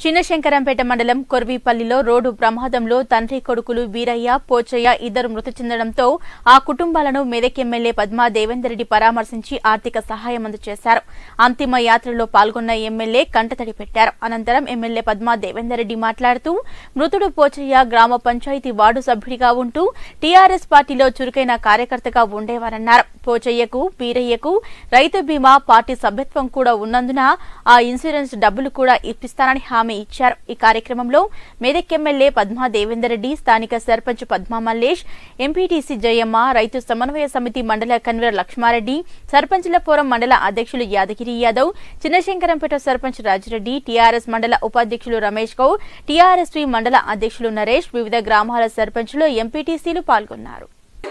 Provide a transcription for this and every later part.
చిన్నశంకరంపేట మండలం కొర్వీపల్లిలో రోడ్డు ప్రమాదంలో తండ్రి కొడుకులు వీరయ్య పోచయ్య ఇద్దరు మృతి చెందడంతో ఆ కుటుంబాలను మెదక్ ఎమ్మెల్యే పద్మా దేవేందర్ రెడ్డి పరామర్శించి ఆర్థిక సహాయం అందజేశారు అంతిమ యాత్రలో పాల్గొన్న ఎమ్మెల్యే కంటతడి పెట్టారు అనంతరం ఎమ్మెల్యే పద్మా దేవేందర్ రెడ్డి మాట్లాడుతూ మృతుడు పోచయ్య గ్రామ పంచాయతీ వార్డు సభ్యుడిగా ఉంటూ టీఆర్ఎస్ పార్టీలో చురుకైన కార్యకర్తగా ఉండేవారన్నారు పోచయ్యకు వీరయ్యకు రైతు బీమా పార్టీ సభ్యత్వం కూడా ఉన్నందున ఆ ఇన్సూరెన్స్ డబ్బులు కూడా ఇప్పిస్తానని హామీ ఇచ్చారు ఈ కార్యక్రమంలో మెదక్ ఎమ్మెల్యే పద్మా దేవేందర్ రెడ్డి స్థానిక సర్పంచ్ పద్మా మల్లేష్ ఎంపీటీసీ జయమ్మ రైతు సమన్వయ సమితి మండల కన్వీనర్ లక్ష్మారెడ్డి సర్పంచ్ల ఫోరం మండల అధ్యక్షులు యాదగిరి యాదవ్ చిన్నశంకరంపేట సర్పంచ్ రాజిరెడ్డి టీఆర్ఎస్ మండల ఉపాధ్యక్షులు రమేష్ గౌడ్ టీఆర్ఎస్వి మండల అధ్యక్షులు నరేష్ వివిధ గ్రామాల సర్పంచులు ఎంపీటీసీలు పాల్గొన్నారు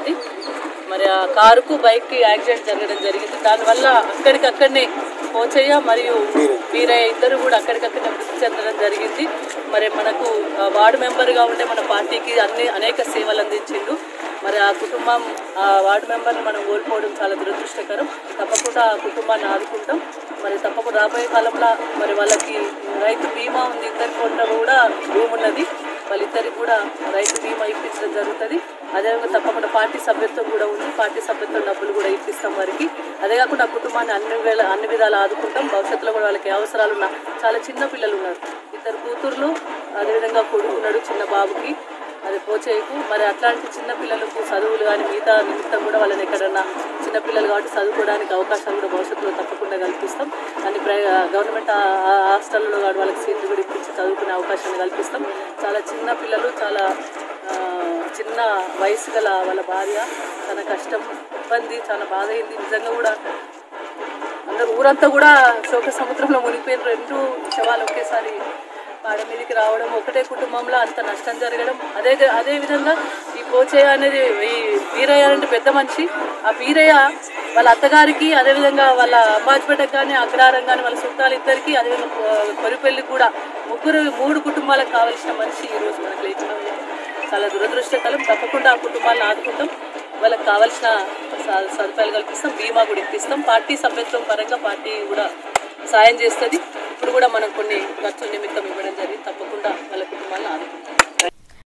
మరి ఆ కారుకు బైక్కి యాక్సిడెంట్ జరగడం జరిగింది దానివల్ల అక్కడికక్కడనే పోచయ్య మరియు వీరయ్య ఇద్దరు కూడా అక్కడికక్కడనే మృతి చెందడం జరిగింది మరి మనకు ఆ, వార్డు మెంబర్గా ఉంటే మన పార్టీకి అన్ని అనేక సేవలు అందించిండు మరి ఆ కుటుంబం ఆ వార్డు మెంబర్ని మనం కోల్పోవడం చాలా దురదృష్టకరం తప్పకుండా ఆ కుటుంబాన్ని ఆదుకుంటాం మరి తప్పకుండా రాబోయే కాలంలో మరి వాళ్ళకి రైతు బీమా ఉంది ఇద్దరి కొండ కూడా భూమి ఉన్నది వాళ్ళిద్దరికి కూడా రైతు బీమా ఇప్పించడం జరుగుతుంది అదేవిధంగా తప్పకుండా పార్టీ సభ్యత్వం కూడా ఉంది పార్టీ సభ్యత్వం డబ్బులు కూడా ఇప్పిస్తాం వారికి అదే కాకుండా ఆ కుటుంబాన్ని అన్ని వేళ అన్ని విధాలు ఆదుకుంటాం భవిష్యత్తులో కూడా వాళ్ళకి ఏ అవసరాలు ఉన్నా చాలా చిన్న పిల్లలు ఉన్నారు ఇద్దరు కూతుర్లు అదేవిధంగా కొడుకు ఉన్నాడు చిన్న బాబుకి అది పోచేయకు మరి అట్లాంటి చిన్న పిల్లలకు చదువులు కానీ మిగతా నిమిత్తం కూడా వాళ్ళని ఎక్కడన్నా చిన్న పిల్లలు కాబట్టి చదువుకోవడానికి అవకాశాలు కూడా భవిష్యత్తులో తప్పకుండా కల్పిస్తాం అని ప్రై గవర్నమెంట్ ఆ- ఆ హాస్టల్లో కానీ వాళ్ళకి సీట్లు కూడా ఇప్పించి చదువుకునే అవకాశాన్ని కల్పిస్తాం చాలా చిన్న పిల్లలు చాలా ఆ, చిన్న వయసు గల వాళ్ళ భార్య తన కష్టం ఇబ్బంది చాలా బాధ అయింది నిజంగా కూడా అందరు ఊరంతా కూడా శోక సముద్రంలో మునిగిపోయిన రెండు శవాలు ఒకేసారి పాడ మీదకి రావడం ఒకటే కుటుంబంలో అంత నష్టం జరగడం అదే అదే విధంగా ఈ పోచయ్య అనేది ఈ వీరయ్య అంటే పెద్ద మనిషి ఆ వీరయ్య వాళ్ళ అత్తగారికి అదేవిధంగా వాళ్ళ అంబాజ్పేటకు కానీ అగ్రహారం కానీ వాళ్ళ చుట్టాలు ఇద్దరికి అదేవిధంగా కొ- కొరిపెల్లికి కూడా ముగ్గురు మూడు కుటుంబాలకు కావలసిన మనిషి ఈరోజు మనకు లేకుండా ఉంది. చాలా దురదృష్టకరం తప్పకుండా ఆ కుటుంబాలను ఆదుకుంటాం వాళ్ళకి కావాల్సిన స- సదుపాయాలు కల్పిస్తాం బీమా కూడా ఇప్పిస్తాం పార్టీ సభ్యత్వం పరంగా పార్టీ కూడా సాయం చేస్తుంది ఇప్పుడు కూడా మనం కొన్ని ఖర్చు నిమిత్తం ఇవ్వడం జరిగింది తప్పకుండా వాళ్ళ కుటుంబాలను ఆదుకుంటాం